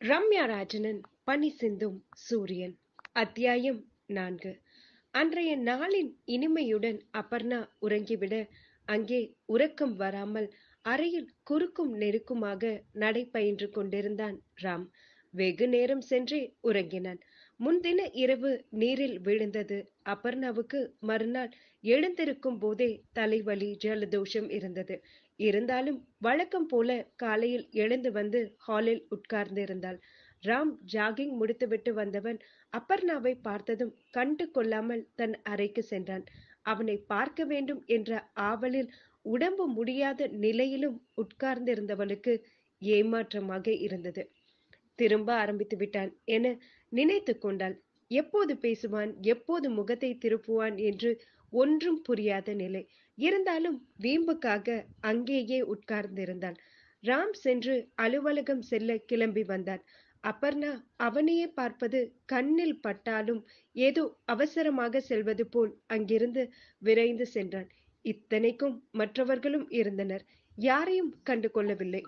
ரம்யா ராஜனன் பனி சிந்தும் சூரியன் அத்தியாயம் நான்கு அன்றைய நாளின் இனிமையுடன் அபர்ணா உறங்கிவிட அங்கே உறக்கம் வராமல் அறையில் குறுக்கும் நெருக்குமாக நடைபயின்று கொண்டிருந்தான் ராம் வெகு நேரம் சென்றே உறங்கினான் முன்தின இரவு நீரில் விழுந்தது அபர்ணாவுக்கு மறுநாள் எழுந்திருக்கும் போதே தலைவலி ஜலதோஷம் இருந்தது இருந்தாலும் வழக்கம் போல காலையில் எழுந்து வந்து ஹாலில் உட்கார்ந்திருந்தாள் ராம் ஜாகிங் முடித்துவிட்டு வந்தவன் அபர்ணாவை பார்த்ததும் கண்டு கொள்ளாமல் தன் அறைக்கு சென்றான் அவனை பார்க்க வேண்டும் என்ற ஆவலில் உடம்பு முடியாத நிலையிலும் உட்கார்ந்திருந்தவளுக்கு ஏமாற்றமாக இருந்தது திரும்ப ஆரம்பித்து விட்டான் என நினைத்து கொண்டாள் எப்போது பேசுவான் எப்போது முகத்தை திருப்புவான் என்று ஒன்றும் புரியாத நிலை இருந்தாலும் வீம்புக்காக அங்கேயே உட்கார்ந்திருந்தான் ராம் சென்று அலுவலகம் செல்ல கிளம்பி வந்தான் அபர்ணா அவனையே பார்ப்பது கண்ணில் பட்டாலும் ஏதோ அவசரமாக செல்வது போல் அங்கிருந்து விரைந்து சென்றான் இத்தனைக்கும் மற்றவர்களும் இருந்தனர் யாரையும் கண்டு கொள்ளவில்லை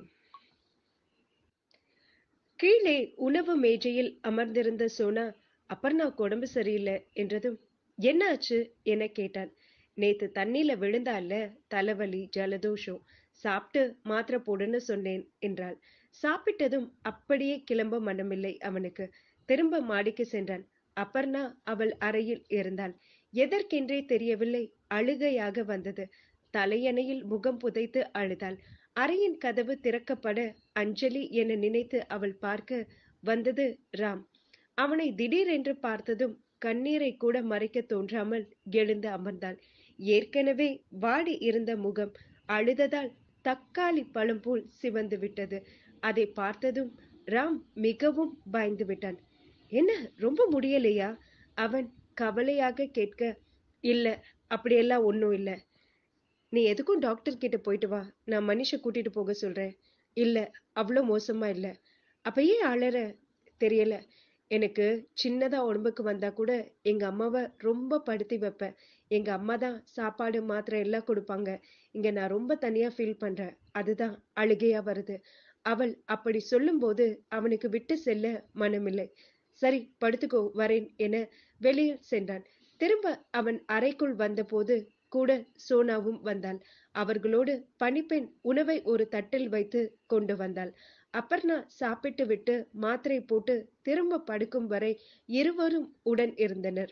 கீழே உணவு மேஜையில் அமர்ந்திருந்த சோனா அபர்ணாவுக்கு உடம்பு சரியில்லை என்றதும் என்ன ஆச்சு என கேட்டான் நேத்து தண்ணியில விழுந்தால தலைவலி ஜலதோஷம் சாப்பிட்டு மாத்திரை போடுன்னு சொன்னேன் என்றாள் சாப்பிட்டதும் அப்படியே கிளம்ப மனமில்லை அவனுக்கு திரும்ப மாடிக்கு சென்றான் அபர்ணா அவள் அறையில் இருந்தாள் எதற்கென்றே தெரியவில்லை அழுகையாக வந்தது தலையணையில் முகம் புதைத்து அழுதாள் அறையின் கதவு திறக்கப்பட அஞ்சலி என நினைத்து அவள் பார்க்க வந்தது ராம் அவனை திடீரென்று பார்த்ததும் கண்ணீரை கூட மறைக்க தோன்றாமல் எழுந்து அமர்ந்தாள் ஏற்கனவே வாடி இருந்த முகம் அழுததால் தக்காளி பழம் போல் சிவந்து விட்டது அதை பார்த்ததும் ராம் மிகவும் பயந்து விட்டான் என்ன ரொம்ப முடியலையா அவன் கவலையாக கேட்க இல்ல அப்படியெல்லாம் ஒன்றும் இல்லை நீ எதுக்கும் டாக்டர் கிட்ட போயிட்டு வா நான் மனுஷ கூட்டிட்டு போக சொல்றேன் இல்ல அவ்வளோ மோசமா இல்ல அப்ப ஏன் அழற தெரியல எனக்கு சின்னதா உடம்புக்கு வந்தா கூட எங்க அம்மாவை ரொம்ப படுத்தி வைப்பேன் எங்க அம்மா தான் சாப்பாடு மாத்திரை எல்லாம் கொடுப்பாங்க இங்க நான் ரொம்ப தனியா ஃபீல் பண்றேன் அதுதான் அழுகையா வருது அவள் அப்படி சொல்லும்போது அவனுக்கு விட்டு செல்ல மனமில்லை சரி படுத்துக்கோ வரேன் என வெளியில் சென்றான் திரும்ப அவன் அறைக்குள் வந்தபோது கூட சோனாவும் வந்தாள் அவர்களோடு பணிப்பெண் உணவை ஒரு தட்டில் வைத்து கொண்டு வந்தாள் அபர்ணா சாப்பிட்டு விட்டு மாத்திரை போட்டு திரும்ப படுக்கும் வரை இருவரும் உடன் இருந்தனர்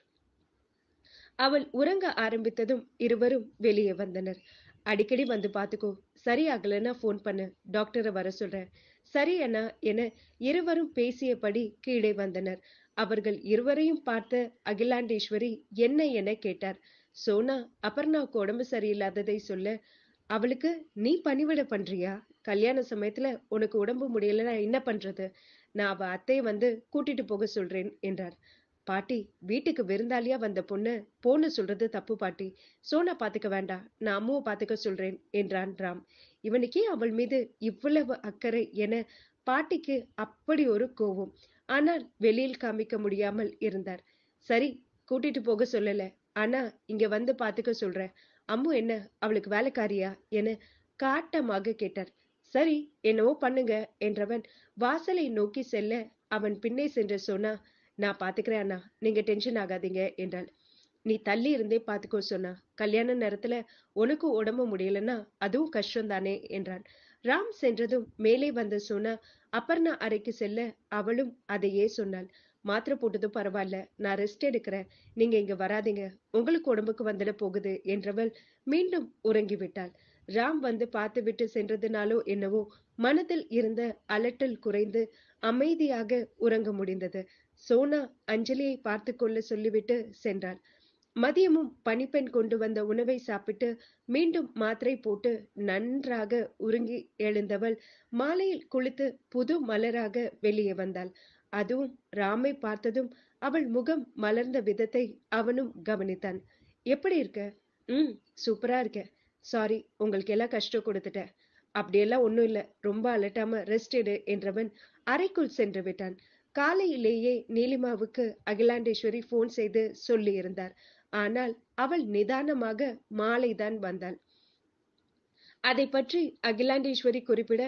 அவள் உறங்க ஆரம்பித்ததும் இருவரும் வெளியே வந்தனர் அடிக்கடி வந்து பாத்துக்கோ சரியாகலன்னா ஃபோன் பண்ணு டாக்டரை வர சொல்றேன் சரி அண்ணா என இருவரும் பேசியபடி கீழே வந்தனர் அவர்கள் இருவரையும் பார்த்த அகிலாண்டேஸ்வரி என்ன என கேட்டார் சோனா அபர்ணாவுக்கு உடம்பு சரியில்லாததை சொல்ல அவளுக்கு நீ பணிவிட பண்றியா கல்யாண சமயத்துல உனக்கு உடம்பு முடியலன்னா என்ன பண்றது நான் அவ அத்தையை வந்து கூட்டிட்டு போக சொல்றேன் என்றார் பாட்டி வீட்டுக்கு விருந்தாளியா வந்த பொண்ணு போன்னு சொல்றது தப்பு பாட்டி சோனா பாத்துக்க வேண்டாம் நான் அம்மாவை பாத்துக்க சொல்றேன் என்றான் ராம் இவனுக்கே அவள் மீது இவ்வளவு அக்கறை என பாட்டிக்கு அப்படி ஒரு கோபம் ஆனால் வெளியில் காமிக்க முடியாமல் இருந்தார் சரி கூட்டிட்டு போக சொல்லல ஆனா இங்க வந்து பாத்துக்க சொல்றேன் அம்மு என்ன அவளுக்கு வேலைக்காரியா என காட்டமாக கேட்டார் சரி என்னவோ பண்ணுங்க என்றவன் வாசலை நோக்கி செல்ல அவன் பின்னே சென்ற சொன்னா நான் பாத்துக்கிறேன் அண்ணா நீங்க டென்ஷன் ஆகாதீங்க என்றாள் நீ தள்ளி இருந்தே பாத்துக்கோ சொன்னா கல்யாண நேரத்துல உனக்கு உடம்பு முடியலன்னா அதுவும் கஷ்டம் தானே என்றான் ராம் சென்றதும் மேலே வந்த சோனா அபர்ணா அறைக்கு செல்ல அவளும் அதையே சொன்னாள் மாத்திரை போட்டதும் பரவாயில்ல நான் ரெஸ்ட் எடுக்கிறேன் நீங்க இங்க வராதீங்க உங்களுக்கு உடம்புக்கு வந்துட போகுது என்றவள் மீண்டும் உறங்கிவிட்டாள் ராம் வந்து பார்த்து விட்டு சென்றதுனாலோ என்னவோ மனதில் இருந்த அலட்டல் குறைந்து அமைதியாக உறங்க முடிந்தது சோனா அஞ்சலியை பார்த்து கொள்ள சொல்லிவிட்டு சென்றாள் மதியமும் பனிப்பெண் கொண்டு வந்த உணவை சாப்பிட்டு மீண்டும் மாத்திரை போட்டு நன்றாக உறங்கி எழுந்தவள் மாலையில் குளித்து புது மலராக வெளியே வந்தாள் அதுவும் ராமை பார்த்ததும் அவள் முகம் மலர்ந்த விதத்தை அவனும் கவனித்தான் எப்படி இருக்க ம் சூப்பரா இருக்க சாரி உங்களுக்கு எல்லாம் கஷ்டம் கொடுத்துட்டேன் அப்படியெல்லாம் ஒன்றும் இல்லை ரொம்ப அலட்டாம ரெஸ்ட் எடு என்றவன் அறைக்குள் சென்று விட்டான் காலையிலேயே நீலிமாவுக்கு அகிலாண்டேஸ்வரி போன் செய்து சொல்லி இருந்தார் ஆனால் அவள் நிதானமாக மாலைதான் வந்தாள் அதை பற்றி அகிலாண்டேஸ்வரி குறிப்பிட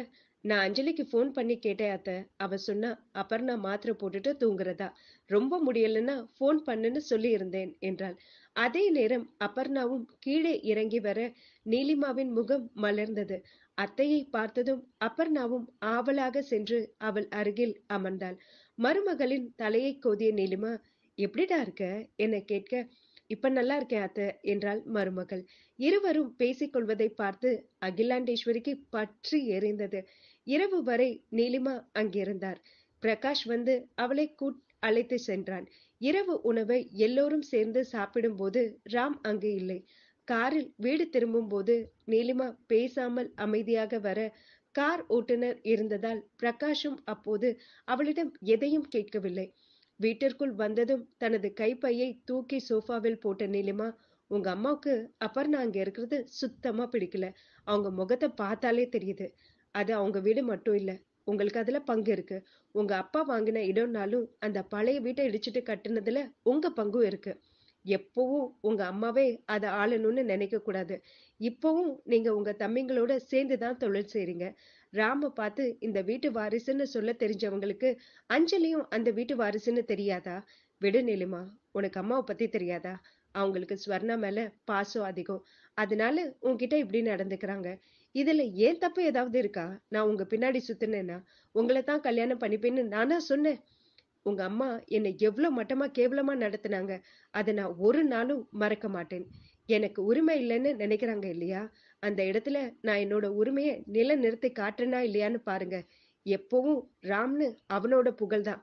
நான் அஞ்சலிக்கு ஃபோன் பண்ணி கேட்டேன் அத்த அவ சொன்னா அபர்ணா மாத்திரை போட்டுட்டு தூங்குறதா ரொம்ப முடியலன்னா ஃபோன் பண்ணுன்னு சொல்லி இருந்தேன் என்றாள் அதே நேரம் அபர்ணாவும் கீழே இறங்கி வர நீலிமாவின் முகம் மலர்ந்தது அத்தையை பார்த்ததும் அபர்ணாவும் ஆவலாக சென்று அவள் அருகில் அமர்ந்தாள் மருமகளின் தலையை கோதிய நீலிமா எப்படிடா இருக்க என கேட்க இப்ப நல்லா இருக்கேன் அத்தை என்றாள் மருமகள் இருவரும் பேசிக்கொள்வதை பார்த்து அகிலாண்டேஸ்வரிக்கு பற்றி எரிந்தது இரவு வரை நீலிமா அங்கிருந்தார் பிரகாஷ் வந்து அவளை கூட் அழைத்து சென்றான் இரவு உணவை எல்லோரும் சேர்ந்து சாப்பிடும்போது ராம் அங்கு இல்லை காரில் வீடு திரும்பும் போது நீலிமா பேசாமல் அமைதியாக வர கார் ஓட்டுநர் இருந்ததால் பிரகாஷும் அப்போது அவளிடம் எதையும் கேட்கவில்லை வீட்டிற்குள் வந்ததும் தனது கைப்பையை தூக்கி சோஃபாவில் போட்ட நீலிமா உங்க அம்மாவுக்கு அபர்ணா அங்க இருக்கிறது சுத்தமா பிடிக்கல அவங்க முகத்தை பார்த்தாலே தெரியுது அது அவங்க வீடு மட்டும் இல்ல உங்களுக்கு அதுல பங்கு இருக்கு உங்க அப்பா வாங்கின இடம்னாலும் அந்த பழைய வீட்டை இடிச்சிட்டு கட்டுனதுல உங்க பங்கும் இருக்கு எப்பவும் உங்க அம்மாவே அதை ஆளணும்னு நினைக்க கூடாது இப்பவும் நீங்க உங்க தம்பிங்களோட சேர்ந்துதான் தொழில் செய்றீங்க ராம பார்த்து இந்த வீட்டு வாரிசுன்னு சொல்ல தெரிஞ்சவங்களுக்கு அஞ்சலியும் அந்த வீட்டு வாரிசுன்னு தெரியாதா விடு நிலிமா உனக்கு அம்மாவை பத்தி தெரியாதா அவங்களுக்கு ஸ்வர்ணா மேல பாசம் அதிகம் அதனால உன்கிட்ட இப்படி நடந்துக்கிறாங்க இதுல ஏன் தப்பு ஏதாவது இருக்கா நான் உங்க பின்னாடி சுத்தினேன்னா உங்களை தான் கல்யாணம் பண்ணிப்பேன்னு நானா சொன்னேன் உங்க அம்மா என்னை எவ்வளவு மட்டமா கேவலமா நடத்துனாங்க அதை நான் ஒரு நாளும் மறக்க மாட்டேன் எனக்கு உரிமை இல்லைன்னு நினைக்கிறாங்க இல்லையா அந்த இடத்துல நான் என்னோட உரிமையை நில நிறுத்தி காட்டுறேனா இல்லையான்னு பாருங்க எப்பவும் ராம்னு அவனோட புகழ்தான்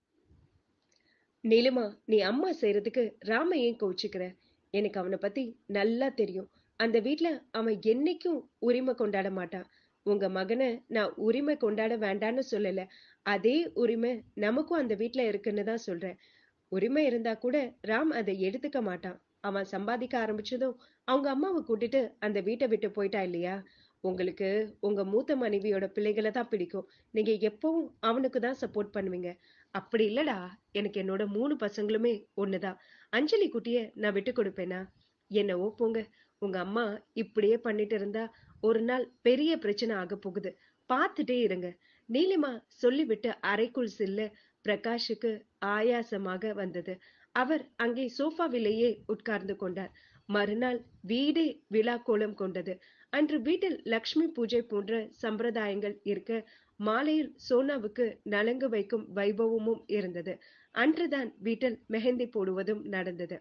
நீலிமா நீ அம்மா செய்யறதுக்கு ராம ஏன் கோச்சிக்கிற எனக்கு அவனை பத்தி நல்லா தெரியும் அந்த வீட்ல அவன் என்னைக்கும் உரிமை கொண்டாட மாட்டான் உங்க மகனை நான் உரிமை கொண்டாட வேண்டான்னு சொல்லல அதே உரிமை நமக்கும் அந்த வீட்ல இருக்குன்னு தான் சொல்றேன் உரிமை இருந்தா கூட ராம் அதை எடுத்துக்க மாட்டான் அவன் சம்பாதிக்க ஆரம்பிச்சதும் அவங்க அம்மாவை கூட்டிட்டு அந்த வீட்டை விட்டு போயிட்டா இல்லையா உங்களுக்கு உங்க மூத்த மனைவியோட பிள்ளைகளை தான் பிடிக்கும் நீங்க எப்பவும் அவனுக்கு தான் சப்போர்ட் பண்ணுவீங்க அப்படி இல்லடா எனக்கு என்னோட மூணு பசங்களுமே ஒண்ணுதான் அஞ்சலி குட்டிய நான் விட்டு கொடுப்பேனா என்னவோ போங்க உங்க அம்மா இப்படியே பண்ணிட்டு இருந்தா ஒரு நாள் பெரிய பிரச்சனை ஆக போகுது பார்த்துட்டே இருங்க நீலிமா சொல்லிவிட்டு அறைக்குள் செல்ல பிரகாஷுக்கு ஆயாசமாக வந்தது அவர் அங்கே சோஃபாவிலேயே உட்கார்ந்து கொண்டார் மறுநாள் வீடே விழா கோலம் கொண்டது அன்று வீட்டில் லக்ஷ்மி பூஜை போன்ற சம்பிரதாயங்கள் இருக்க மாலையில் சோனாவுக்கு நலங்கு வைக்கும் வைபவமும் இருந்தது அன்றுதான் வீட்டில் மெஹந்தி போடுவதும் நடந்தது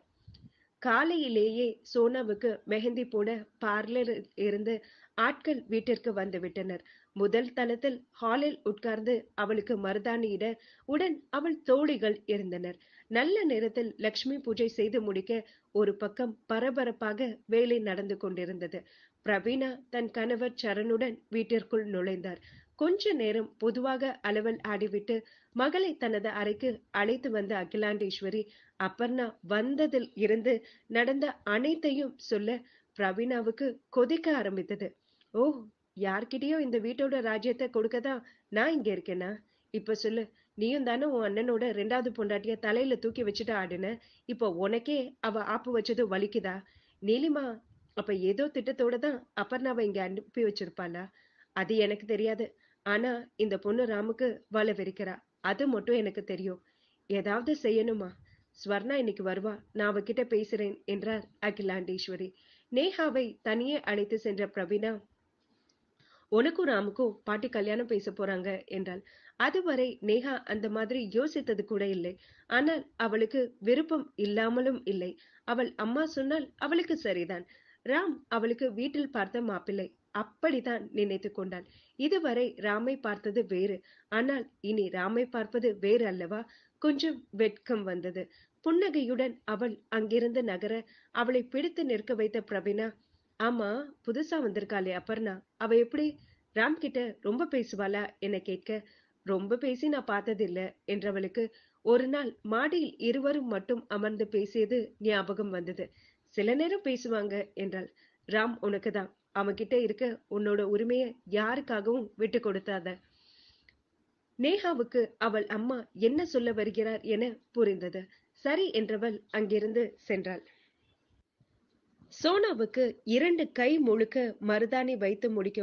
காலையிலேயே சோனாவுக்கு மெஹந்தி போட பார்லரில் இருந்து ஆட்கள் வீட்டிற்கு வந்து விட்டனர் முதல் தளத்தில் ஹாலில் உட்கார்ந்து அவளுக்கு மருதாணியிட உடன் அவள் தோழிகள் இருந்தனர் நல்ல நேரத்தில் லக்ஷ்மி பூஜை செய்து முடிக்க ஒரு பக்கம் பரபரப்பாக வேலை நடந்து கொண்டிருந்தது பிரவீணா தன் கணவர் சரணுடன் வீட்டிற்குள் நுழைந்தார் கொஞ்ச நேரம் பொதுவாக அளவல் ஆடிவிட்டு மகளை தனது அறைக்கு அழைத்து வந்த அகிலாண்டேஸ்வரி அப்பர்ணா வந்ததில் இருந்து நடந்த அனைத்தையும் சொல்ல பிரவீணாவுக்கு கொதிக்க ஆரம்பித்தது ஓ யார்கிட்டயோ இந்த வீட்டோட ராஜ்யத்தை கொடுக்கதான் நான் இங்க இருக்கேனா இப்ப சொல்லு நீயும் தானே உன் அண்ணனோட ரெண்டாவது பொண்டாட்டிய தலையில தூக்கி வச்சுட்டு ஆடுன இப்போ உனக்கே அவ ஆப்பு வச்சது வலிக்குதா நீலிமா அப்ப ஏதோ திட்டத்தோட தான் அப்பர்ணாவை இங்க அனுப்பி வச்சிருப்பாளா அது எனக்கு தெரியாது ஆனா இந்த பொண்ணு ராமுக்கு வலை வெறிக்கிறா அது மட்டும் எனக்கு தெரியும் ஏதாவது செய்யணுமா ஸ்வர்ணா இன்னைக்கு வருவா நான் அவகிட்ட பேசுறேன் என்றார் அகிலாண்டேஸ்வரி நேஹாவை தனியே அழைத்து சென்ற பிரவீனா உனக்கும் ராமுக்கும் பாட்டி கல்யாணம் பேச போறாங்க என்றாள் அதுவரை நேஹா அந்த மாதிரி யோசித்தது கூட இல்லை ஆனால் அவளுக்கு விருப்பம் இல்லாமலும் இல்லை அவள் அம்மா சொன்னால் அவளுக்கு சரிதான் ராம் அவளுக்கு வீட்டில் பார்த்த மாப்பிள்ளை அப்படித்தான் நினைத்து கொண்டாள் இதுவரை ராமை பார்த்தது வேறு ஆனால் இனி ராமை பார்ப்பது வேறு அல்லவா கொஞ்சம் வெட்கம் வந்தது புன்னகையுடன் அவள் அங்கிருந்து நகர அவளை பிடித்து நிற்க வைத்த பிரவீனா ஆமா புதுசா வந்திருக்காளே அபர்ணா அவ எப்படி ராம் கிட்ட ரொம்ப பேசுவாளா என கேட்க ரொம்ப பேசி நான் பார்த்ததில்ல என்றவளுக்கு ஒரு நாள் மாடியில் இருவரும் மட்டும் அமர்ந்து பேசியது ஞாபகம் வந்தது சில நேரம் பேசுவாங்க என்றாள் ராம் உனக்குதான் அவன்கிட்ட இருக்க உன்னோட உரிமையை யாருக்காகவும் விட்டு கொடுத்தாத நேஹாவுக்கு அவள் அம்மா என்ன சொல்ல வருகிறார் என புரிந்தது சரி என்றவள் அங்கிருந்து சென்றாள் சோனாவுக்கு இரண்டு கை முழுக்க மருதாணி வைத்து முடிக்கவும்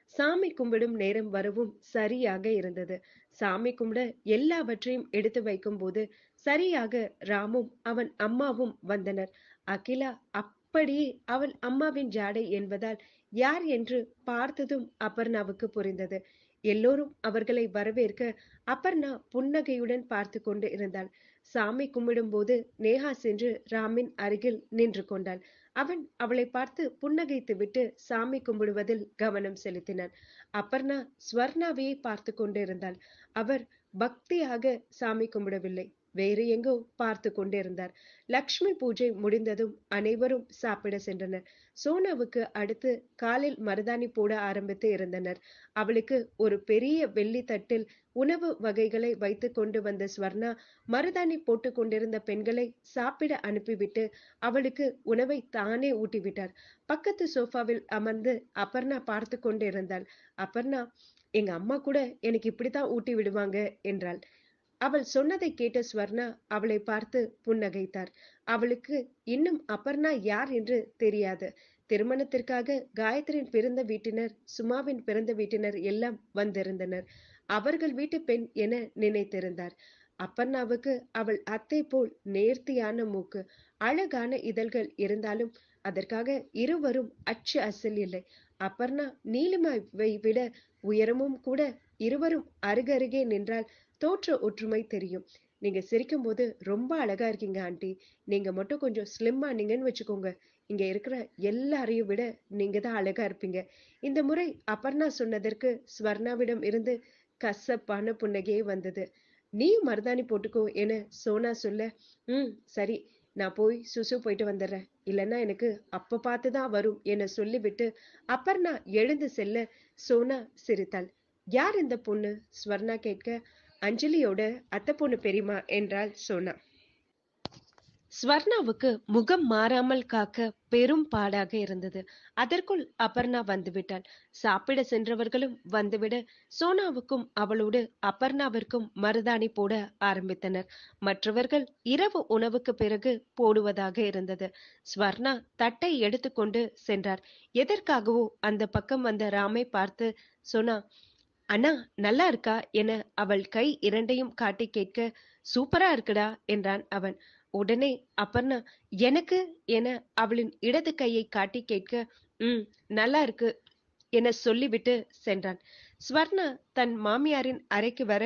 சாமி கும்பிடும் நேரம் வரவும் சரியாக இருந்தது சாமி கும்பிட எல்லாவற்றையும் எடுத்து வைக்கும்போது சரியாக ராமும் அவன் அம்மாவும் வந்தனர் அகிலா அப்படியே அவள் அம்மாவின் ஜாடை என்பதால் யார் என்று பார்த்ததும் அபர்ணாவுக்கு புரிந்தது எல்லோரும் அவர்களை வரவேற்க அபர்ணா புன்னகையுடன் பார்த்து கொண்டு இருந்தாள் சாமி கும்பிடும்போது நேஹா சென்று ராமின் அருகில் நின்று கொண்டாள் அவன் அவளை பார்த்து புன்னகைத்து விட்டு சாமி கும்பிடுவதில் கவனம் செலுத்தினான் அபர்ணா ஸ்வர்ணாவையே பார்த்து கொண்டிருந்தாள் அவர் பக்தியாக சாமி கும்பிடவில்லை வேறு எங்கோ பார்த்து கொண்டிருந்தார் லக்ஷ்மி பூஜை முடிந்ததும் அனைவரும் சாப்பிட சென்றனர் சோனாவுக்கு அடுத்து காலில் மருதாணி போட ஆரம்பித்து இருந்தனர் அவளுக்கு ஒரு பெரிய வெள்ளி தட்டில் உணவு வகைகளை வைத்து கொண்டு வந்த ஸ்வர்ணா மருதாணி போட்டு கொண்டிருந்த பெண்களை சாப்பிட அனுப்பிவிட்டு அவளுக்கு உணவை தானே ஊட்டிவிட்டார் பக்கத்து சோஃபாவில் அமர்ந்து அபர்ணா பார்த்து கொண்டிருந்தாள் அபர்ணா எங்க அம்மா கூட எனக்கு இப்படித்தான் ஊட்டி விடுவாங்க என்றாள் அவள் சொன்னதை கேட்ட ஸ்வர்ணா அவளை பார்த்து புன்னகைத்தார் அவளுக்கு இன்னும் அபர்ணா யார் என்று தெரியாது திருமணத்திற்காக காயத்ரியின் பிறந்த வீட்டினர் சுமாவின் பிறந்த வீட்டினர் எல்லாம் வந்திருந்தனர் அவர்கள் வீட்டு பெண் என நினைத்திருந்தார் அப்பர்ணாவுக்கு அவள் அத்தை போல் நேர்த்தியான மூக்கு அழகான இதழ்கள் இருந்தாலும் அதற்காக இருவரும் அச்சு அசல் இல்லை அப்பர்ணா நீலிமாவை விட உயரமும் கூட இருவரும் அருகருகே நின்றால் தோற்ற ஒற்றுமை தெரியும் நீங்க சிரிக்கும் போது ரொம்ப அழகா இருக்கீங்க ஆண்டி நீங்க மட்டும் கொஞ்சம் ஸ்லிம் ஆனீங்கன்னு வச்சுக்கோங்க இங்க இருக்கிற எல்லாரையும் விட நீங்க தான் அழகா இருப்பீங்க இந்த முறை அபர்ணா சொன்னதற்கு ஸ்வர்ணாவிடம் இருந்து கசப்பான புன்னகையே வந்தது நீயும் மருதாணி போட்டுக்கோ என சோனா சொல்ல ம் சரி நான் போய் சுசு போயிட்டு வந்துடுறேன் இல்லைன்னா எனக்கு அப்ப பார்த்துதான் வரும் என சொல்லிவிட்டு அபர்ணா எழுந்து செல்ல சோனா சிரித்தாள் யார் இந்த பொண்ணு ஸ்வர்ணா கேட்க அஞ்சலியோட அத்தை பொண்ணு பெரியமா என்றாள் சோனா ஸ்வர்ணாவுக்கு முகம் மாறாமல் காக்க பெரும் பாடாக இருந்தது அதற்குள் அபர்ணா வந்துவிட்டாள் சாப்பிட சென்றவர்களும் வந்துவிட சோனாவுக்கும் அவளோடு அபர்ணாவிற்கும் மருதாணி போட ஆரம்பித்தனர் மற்றவர்கள் இரவு உணவுக்கு பிறகு போடுவதாக இருந்தது ஸ்வர்ணா தட்டை எடுத்துக்கொண்டு சென்றார் எதற்காகவோ அந்த பக்கம் வந்த ராமை பார்த்து சோனா அண்ணா நல்லா இருக்கா என அவள் கை இரண்டையும் காட்டி கேட்க சூப்பரா இருக்குடா என்றான் அவன் உடனே அப்பர்ணா எனக்கு என அவளின் இடது கையை காட்டி கேட்க ம் நல்லா இருக்கு என சொல்லிவிட்டு சென்றான் ஸ்வர்ணா தன் மாமியாரின் அறைக்கு வர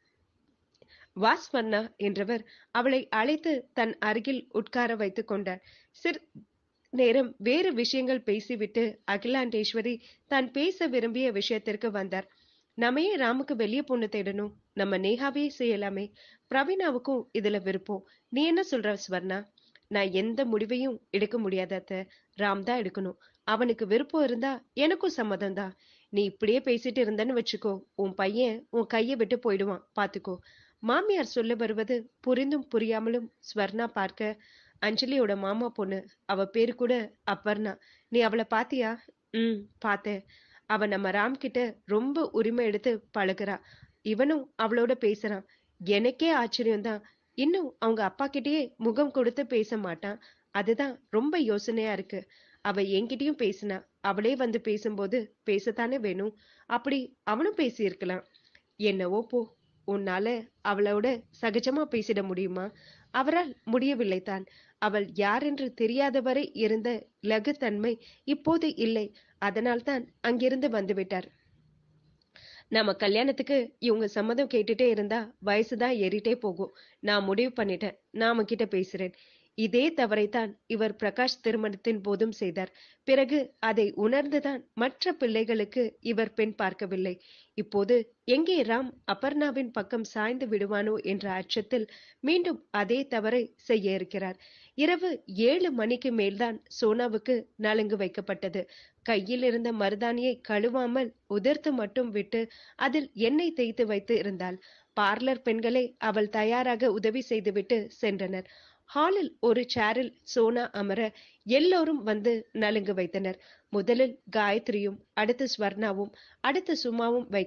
வா ஸ்வர்ணா என்றவர் அவளை அழைத்து தன் அருகில் உட்கார வைத்துக் கொண்டார் சிறு நேரம் வேறு விஷயங்கள் பேசிவிட்டு அகிலாண்டேஸ்வரி தான் பேச விரும்பிய விஷயத்திற்கு வந்தார் நம்ம ஏன் ராமுக்கு வெளியே பொண்ணு தேடணும் நம்ம நேகாவே செய்யலாமே பிரவீனாவுக்கும் இதுல விருப்பம் நீ என்ன சொல்ற ஸ்வர்ணா நான் எந்த முடிவையும் எடுக்க முடியாத அத்தை ராம் தான் எடுக்கணும் அவனுக்கு விருப்பம் இருந்தா எனக்கும் சம்மதம் தான் நீ இப்படியே பேசிட்டு இருந்தன்னு வச்சுக்கோ உன் பையன் உன் கையை விட்டு போயிடுவான் பாத்துக்கோ மாமியார் சொல்ல வருவது புரிந்தும் புரியாமலும் ஸ்வர்ணா பார்க்க அஞ்சலியோட மாமா பொண்ணு அவ பேரு கூட அப்பர்ணா நீ அவளை பாத்தியா ம் பார்த்தேன் அவ நம்ம ராம் கிட்ட ரொம்ப உரிமை எடுத்து பழகுறா இவனும் அவளோட பேசுறான் எனக்கே ஆச்சரியம்தான் இன்னும் அவங்க அப்பா கிட்டயே முகம் கொடுத்து பேச மாட்டான் அதுதான் ரொம்ப யோசனையா இருக்கு அவ என்கிட்டயும் பேசினா அவளே வந்து பேசும்போது பேசத்தானே வேணும் அப்படி அவனும் பேசியிருக்கலாம் என்னவோ போ உன்னால அவளோட சகஜமா பேசிட முடியுமா அவரால் முடியவில்லை தான் அவள் யாரென்று தெரியாதவரை இருந்த லகுத்தன்மை இப்போது இல்லை அதனால்தான் அங்கிருந்து வந்துவிட்டார் நம்ம கல்யாணத்துக்கு இவங்க சம்மதம் கேட்டுட்டே இருந்தா வயசுதான் ஏறிட்டே போகும் நான் முடிவு பண்ணிட்டேன் நாம கிட்ட பேசுறேன் இதே தவறைத்தான் இவர் பிரகாஷ் திருமணத்தின் போதும் செய்தார் பிறகு அதை உணர்ந்துதான் மற்ற பிள்ளைகளுக்கு இவர் பெண் பார்க்கவில்லை இப்போது எங்கே ராம் அபர்ணாவின் பக்கம் சாய்ந்து விடுவானோ என்ற அச்சத்தில் மீண்டும் அதே தவறை செய்ய இருக்கிறார் இரவு ஏழு மணிக்கு மேல்தான் சோனாவுக்கு நலுங்கு வைக்கப்பட்டது கையில் இருந்த மருதாணியை கழுவாமல் உதிர்த்து மட்டும் விட்டு அதில் எண்ணெய் தேய்த்து வைத்து இருந்தாள் பார்லர் பெண்களை அவள் தயாராக உதவி செய்துவிட்டு சென்றனர் ஹாலில் ஒரு சேரில் சோனா அமர எல்லோரும் வந்து நலுங்கு வைத்தனர் முதலில் காயத்ரியும் அடுத்து ஸ்வர்ணாவும் அடுத்து சுமாவும் வைக்க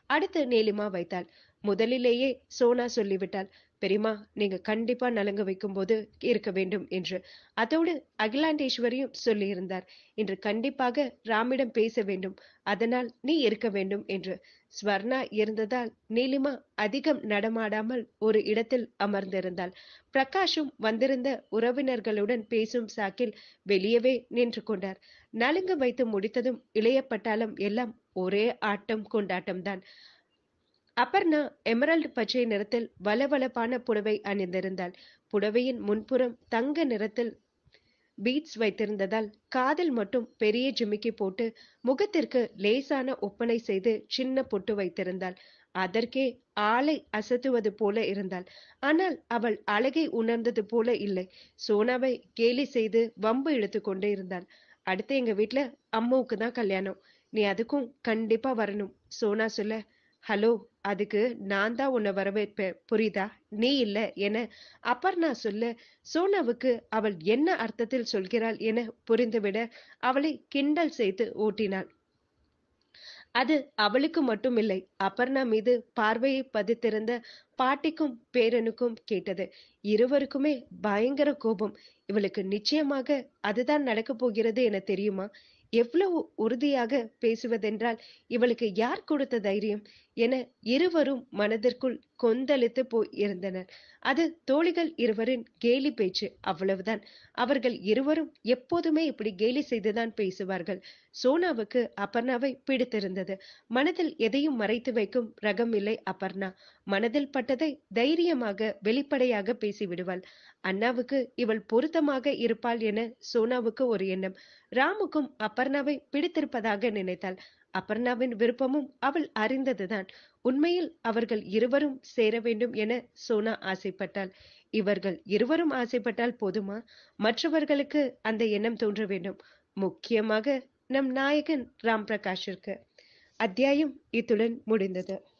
அடுத்து நீலிமா வைத்தாள் முதலிலேயே சோனா சொல்லிவிட்டாள் பெரியமா நீங்க கண்டிப்பா நலங்கு வைக்கும்போது இருக்க வேண்டும் என்று அதோடு அகிலாண்டேஸ்வரியும் சொல்லியிருந்தார் இன்று கண்டிப்பாக ராமிடம் பேச வேண்டும் அதனால் நீ இருக்க வேண்டும் என்று ஸ்வர்ணா இருந்ததால் நீலிமா அதிகம் நடமாடாமல் ஒரு இடத்தில் அமர்ந்திருந்தாள் பிரகாஷும் வந்திருந்த உறவினர்களுடன் பேசும் சாக்கில் வெளியவே நின்று கொண்டார் நலுங்கு வைத்து முடித்ததும் இளைய பட்டாளம் எல்லாம் ஒரே ஆட்டம் கொண்டாட்டம்தான் அபர்ணா எமரல்டு பச்சை நிறத்தில் வளவளப்பான புடவை அணிந்திருந்தாள் புடவையின் முன்புறம் தங்க நிறத்தில் பீட்ஸ் வைத்திருந்ததால் காதில் மட்டும் பெரிய ஜிமிக்கி போட்டு முகத்திற்கு லேசான ஒப்பனை செய்து சின்ன பொட்டு வைத்திருந்தாள் அதற்கே ஆளை அசத்துவது போல இருந்தாள் ஆனால் அவள் அழகை உணர்ந்தது போல இல்லை சோனாவை கேலி செய்து வம்பு இழுத்து கொண்டே இருந்தாள் அடுத்து எங்க வீட்ல அம்மாவுக்கு தான் கல்யாணம் நீ அதுக்கும் கண்டிப்பா வரணும் சோனா சொல்ல ஹலோ அதுக்கு நான் தான் உன்னை வரவேற்பேன் புரியுதா நீ இல்ல என அபர்ணா சொல்ல சோனாவுக்கு அவள் என்ன அர்த்தத்தில் சொல்கிறாள் என புரிந்துவிட அவளை கிண்டல் செய்து ஓட்டினாள் அது அவளுக்கு மட்டுமில்லை அபர்ணா மீது பார்வையை பதித்திருந்த பாட்டிக்கும் பேரனுக்கும் கேட்டது இருவருக்குமே பயங்கர கோபம் இவளுக்கு நிச்சயமாக அதுதான் நடக்கப் போகிறது என தெரியுமா எவ்வளவு உறுதியாக பேசுவதென்றால் இவளுக்கு யார் கொடுத்த தைரியம் என இருவரும் மனதிற்குள் கொந்தளித்து போய் இருந்தனர் அது தோழிகள் இருவரின் கேலி பேச்சு அவ்வளவுதான் அவர்கள் இருவரும் எப்போதுமே இப்படி கேலி செய்துதான் பேசுவார்கள் சோனாவுக்கு அபர்ணாவை பிடித்திருந்தது மனதில் எதையும் மறைத்து வைக்கும் ரகம் இல்லை அபர்ணா மனதில் பட்டதை தைரியமாக வெளிப்படையாக பேசிவிடுவாள் அண்ணாவுக்கு இவள் பொருத்தமாக இருப்பாள் என சோனாவுக்கு ஒரு எண்ணம் ராமுக்கும் அபர்ணாவை பிடித்திருப்பதாக நினைத்தாள் அபர்ணாவின் விருப்பமும் அவள் அறிந்ததுதான் உண்மையில் அவர்கள் இருவரும் சேர வேண்டும் என சோனா ஆசைப்பட்டாள் இவர்கள் இருவரும் ஆசைப்பட்டால் போதுமா மற்றவர்களுக்கு அந்த எண்ணம் தோன்ற வேண்டும் முக்கியமாக நம் நாயகன் ராம் பிரகாஷிற்கு அத்தியாயம் இத்துடன் முடிந்தது